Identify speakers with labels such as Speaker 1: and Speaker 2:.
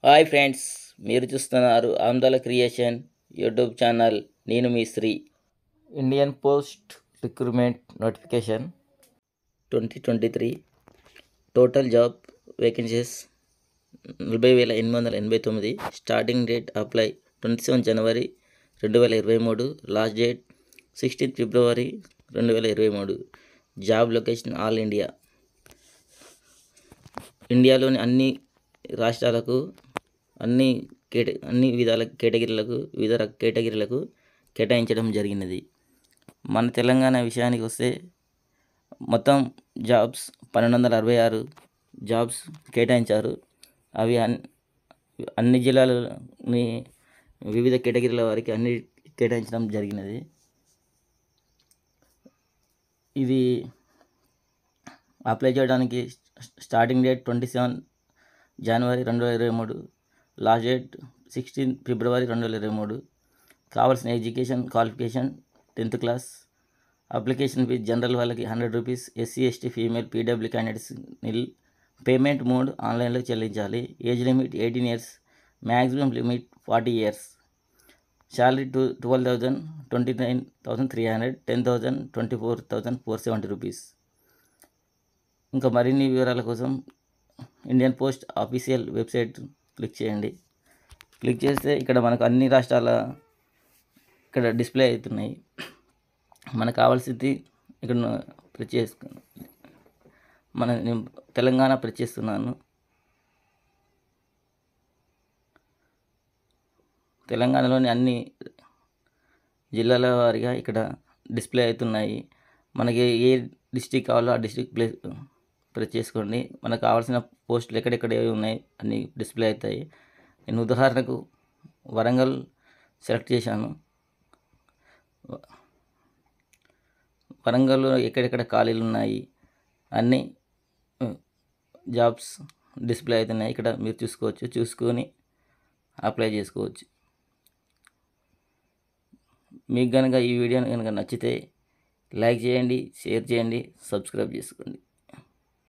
Speaker 1: hi friends మీరు చూస్తున్నారు ఆందోళ creation YouTube channel నేను మీ Sri Indian post recruitment notification twenty twenty three total job vacancies నలభై వేల ఎనిమిది వందల ఎనభై తొమ్మిది starting date apply twenty seven జనవరి రెండు వేల ఇరవై మూడు లాస్ట్ డేట్ సిక్స్టీన్త్ ఫిబ్రవరి రెండు వేల ఇరవై మూడు జాబ్ లొకేషన్ ఆల్ ఇండియా ఇండియాలోని అన్ని రాష్ట్రాలకు అన్ని కేట అన్ని విధాల కేటగిరీలకు వివిధ రక- కేటగిరీలకు కేటాయించడం జరిగినది మన తెలంగాణ విషయానికి వస్తే మొత్తం జాబ్స్ పన్నెండు వందల అరవై ఆరు జాబ్స్ కేటాయించారు అవి అన్ అన్ని జిల్లాలని వివిధ కేటగిరీల వారికి అన్ని కేటాయించడం జరిగినది ఇది అప్లై చేయడానికి స్టార్టింగ్ డేట్ ట్వంటీ సెవెన్ జనవరి రెండు వేల ఇరవై మూడు లాస్ట్ డేట్ సిక్స్టీన్ ఫిబ్రవరి రెండు వేల ఇరవై మూడు కావాల్సిన education qualification tenth class application fee general వాళ్ళకి hundred rupees SC ST female PW candidates nil payment mode ఆన్లైన్లో చెల్లించాలి age limit eighteen years maximum limit forty years salary two twelve thousand twenty nine thousand three hundred ten thousand twenty four thousand four seventy rupees ఇంకా మరిన్ని వివరాల కోసం Indian post official website click చేయండి click చేస్తే ఇక్కడ మనకు అన్ని రాష్ట్రాల ఇక్కడ డిస్ప్లే అవుతున్నాయి మనకు కావాల్సింది ఇక్కడ ప్రెస్ చేసుకు మన నేను తెలంగాణ ప్రెస్ చేస్తున్నాను తెలంగాణలోని అన్ని జిల్లాల వారిగా ఇక్కడ డిస్ప్లే అవుతున్నాయి మనకి ఏ డిస్టిక్ కావాలో ఆ డిస్టిక్ ప్లేస్ ప్రెస్ చేసుకోండి మనకు కావాల్సిన పోస్టులు ఎక్కడెక్కడ ఏవి ఉన్నాయి అన్ని డిస్ప్లే అవుతాయి నేను ఉదాహరణకు వరంగల్ సెలెక్ట్ చేశాను వరంగల్లో ఎక్కడెక్కడ ఖాళీలు ఉన్నాయి అన్ని జాబ్స్ డిస్ప్లే అవుతున్నాయి ఇక్కడ మీరు చూసుకోవచ్చు చూసుకొని అప్లై చేసుకోవచ్చు మీకు కనుక ఈ వీడియో కనుక నచ్చితే లైక్ చేయండి షేర్ చేయండి సబ్స్క్రైబ్ చేసుకోండి